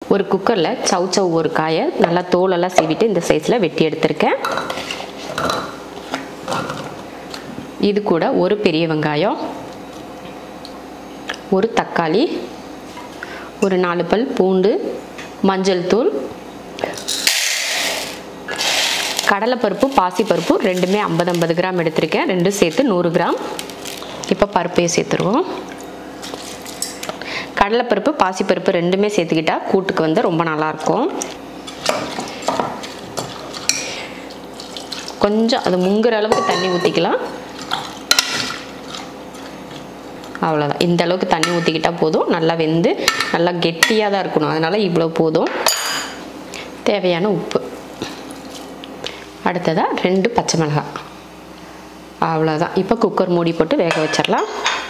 ஒரு குக்கரில் சவ் சவ் ஒரு காயை நல்லா தோலெல்லாம் சீவிட்டு இந்த சைஸில் வெட்டி எடுத்திருக்கேன் இது கூட ஒரு பெரிய வெங்காயம் ஒரு தக்காளி ஒரு நாலு பல் பூண்டு மஞ்சள் தூள் கடலைப்பருப்பு பாசிப்பருப்பு ரெண்டுமே ஐம்பது ஐம்பது கிராம் எடுத்திருக்கேன் ரெண்டும் சேர்த்து நூறு கிராம் இப்போ பருப்பையும் சேர்த்துருவோம் கடலைப்பருப்பு பாசிப்பருப்பு ரெண்டுமே சேர்த்துக்கிட்டா கூட்டுக்கு வந்து ரொம்ப நல்லாயிருக்கும் கொஞ்சம் அது முங்குற அளவுக்கு தண்ணி ஊற்றிக்கலாம் அவ்வளோதான் இந்த அளவுக்கு தண்ணி ஊற்றிக்கிட்டால் போதும் நல்லா வெந்து நல்லா கெட்டியாக தான் இருக்கணும் அதனால் இவ்வளோ போதும் தேவையான உப்பு அடுத்ததாக ரெண்டு பச்சை மிளகாய் அவ்வளோதான் இப்போ குக்கர் மூடி போட்டு வேக வச்சிடலாம்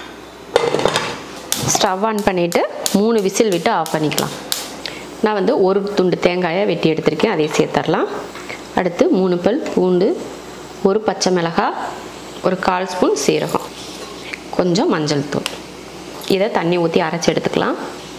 ஸ்டவ் ஆன் பண்ணிவிட்டு மூணு விசில் விட்டு ஆஃப் பண்ணிக்கலாம் நான் வந்து ஒரு துண்டு தேங்காயை வெட்டி எடுத்திருக்கேன் அதையும் சேர்த்துடலாம் அடுத்து மூணு பல் பூண்டு ஒரு பச்சை மிளகாய் ஒரு கால் ஸ்பூன் சீரகம் கொஞ்சம் மஞ்சள் தூள் இதை தண்ணி ஊற்றி அரைச்சி எடுத்துக்கலாம்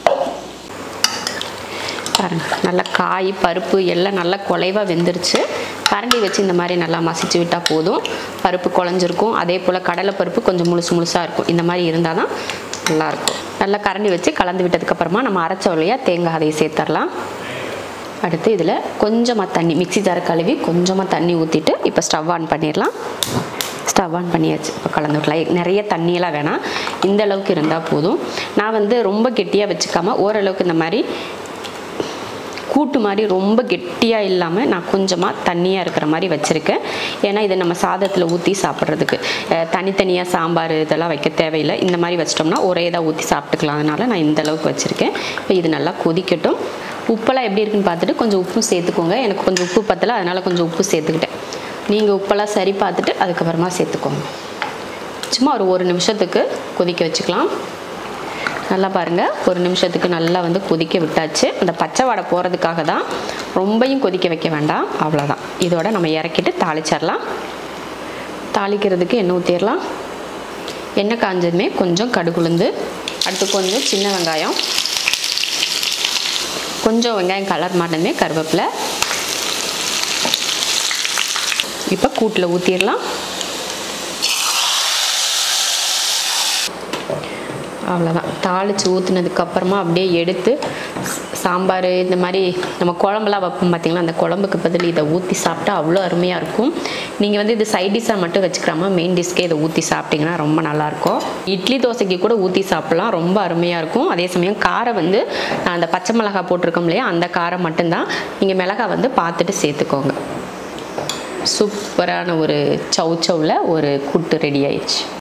பாருங்கள் நல்லா காய் பருப்பு எல்லாம் நல்லா குலைவாக வெந்துருச்சு கரண்டி வச்சு இந்த மாதிரி நல்லா மசிச்சு விட்டால் போதும் பருப்பு குழஞ்சிருக்கும் அதே போல் கடலை பருப்பு கொஞ்சம் முழுசு முழுசாக இருக்கும் இந்த மாதிரி இருந்தால் தான் நல்லாயிருக்கும் நல்லா கரண்டி வச்சு கலந்து விட்டதுக்கப்புறமா நம்ம அரைச்ச வழியாக தேங்காய் அதையும் சேர்த்துடலாம் அடுத்து இதில் கொஞ்சமாக தண்ணி மிக்ஸி ஜாரை கழுவி கொஞ்சமாக தண்ணி ஊற்றிட்டு இப்போ ஸ்டவ் ஆன் பண்ணிடலாம் ஸ்டவ் ஆன் பண்ணியாச்சு இப்போ கலந்து விடலாம் நிறைய தண்ணியெல்லாம் வேணாம் இந்த அளவுக்கு இருந்தால் போதும் நான் வந்து ரொம்ப கெட்டியாக வச்சுக்காம ஓரளவுக்கு இந்த மாதிரி கூட்டு மாதிரி ரொம்ப கெட்டியாக இல்லாமல் நான் கொஞ்சமாக தண்ணியாக இருக்கிற மாதிரி வச்சுருக்கேன் ஏன்னா இதை நம்ம சாதத்தில் ஊற்றி சாப்பிட்றதுக்கு அஹ், தனித்தனியாக சாம்பார் இதெல்லாம் வைக்க தேவையில்லை இந்த மாதிரி வச்சிட்டோம்னா ஒரே இதாக ஊற்றி சாப்பிட்டுக்கலாம் அதனால் நான் இந்த அளவுக்கு வச்சுருக்கேன் இப்போ இது நல்லா கொதிக்கட்டும் உப்பெல்லாம் எப்படி இருக்குன்னு பார்த்துட்டு கொஞ்சம் உப்பும் சேர்த்துக்கோங்க எனக்கு கொஞ்சம் உப்பு பத்தலை அதனால் கொஞ்சம் உப்பு சேர்த்துக்கிட்டேன் நீங்கள் உப்பெல்லாம் சரி பார்த்துட்டு அதுக்கப்புறமா சேர்த்துக்கோங்க சும்மா ஒரு ஒரு நிமிஷத்துக்கு கொதிக்க வச்சுக்கலாம் நல்லா பாருங்கள் ஒரு நிமிஷத்துக்கு நல்லா வந்து கொதிக்க விட்டாச்சு அந்த பச்சை வாடை போகிறதுக்காக தான் ரொம்பையும் கொதிக்க வைக்க வேண்டாம் அவ்வளோதான் இதோட நம்ம இறக்கிட்டு தாளிச்சிடலாம் தாளிக்கிறதுக்கு எண்ணெய் ஊற்றிடலாம் எண்ணெய் காஞ்சதுமே கொஞ்சம் கடுகுளுந்து அடுத்து கொஞ்சம் சின்ன வெங்காயம் கொஞ்சம் வெங்காயம் கலர் மாட்டதுமே கருவேப்பிலை இப்போ கூட்டில் ஊற்றிடலாம் அவ்வளோதான் தாளித்து ஊற்றுனதுக்கப்புறமா அப்படியே எடுத்து ஸ்- சாம்பார் இந்த மாதிரி நம்ம குழம்புலாம் வைப்போம் பார்த்தீங்களா அந்த குழம்புக்கு பதில் இதை ஊற்றி சாப்பிட்டா அவ்வளோ அருமையாக இருக்கும் நீங்கள் வந்து இது சைட் டிஷ்ஷாக மட்டும் வச்சுக்கிறாம மெயின் டிஷ்க்கே இதை ஊற்றி சாப்பிட்டிங்கன்னா ரொம்ப நல்லாயிருக்கும் இட்லி தோசைக்கு கூட ஊற்றி சாப்பிட்லாம் ரொம்ப அருமையாக இருக்கும் அதே சமயம் காரம் வந்து நான் அந்த பச்சை மிளகாய் போட்டிருக்கோம் இல்லையா அந்த காரம் மட்டும்தான் நீங்கள் மிளகாய் வந்து பார்த்துட்டு சேர்த்துக்கோங்க சூப்பரான ஒரு சவு சவுல ஒரு கூட்டு ரெடி ஆயிடுச்சு